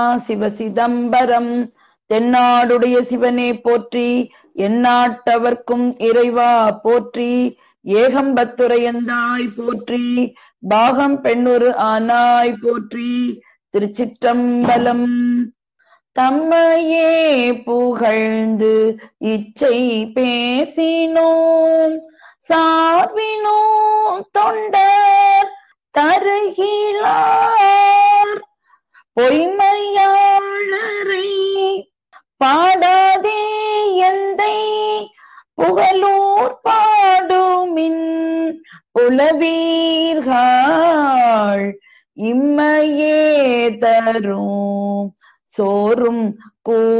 சிவ சிதம்பரம் தென்னாடுடைய சிவனே போற்றி எந்நாட்டவர்க்கும் இறைவா போற்றி ஏகம்பத்துரையந்தாய் போற்றி பாகம் பெண்ணொரு ஆனாய் போற்றி திருச்சிற்றம்பலம் தம்மையே புகழ்ந்து இச்சை பேசினோம் சார்பினோம் தொண்டர் தருகிலார் பொய்மையாளரை பாடாதே எந்தை புகழூர் பாடுமின் புலவீர்கள் இம்மையே தரும் சோறும் கூ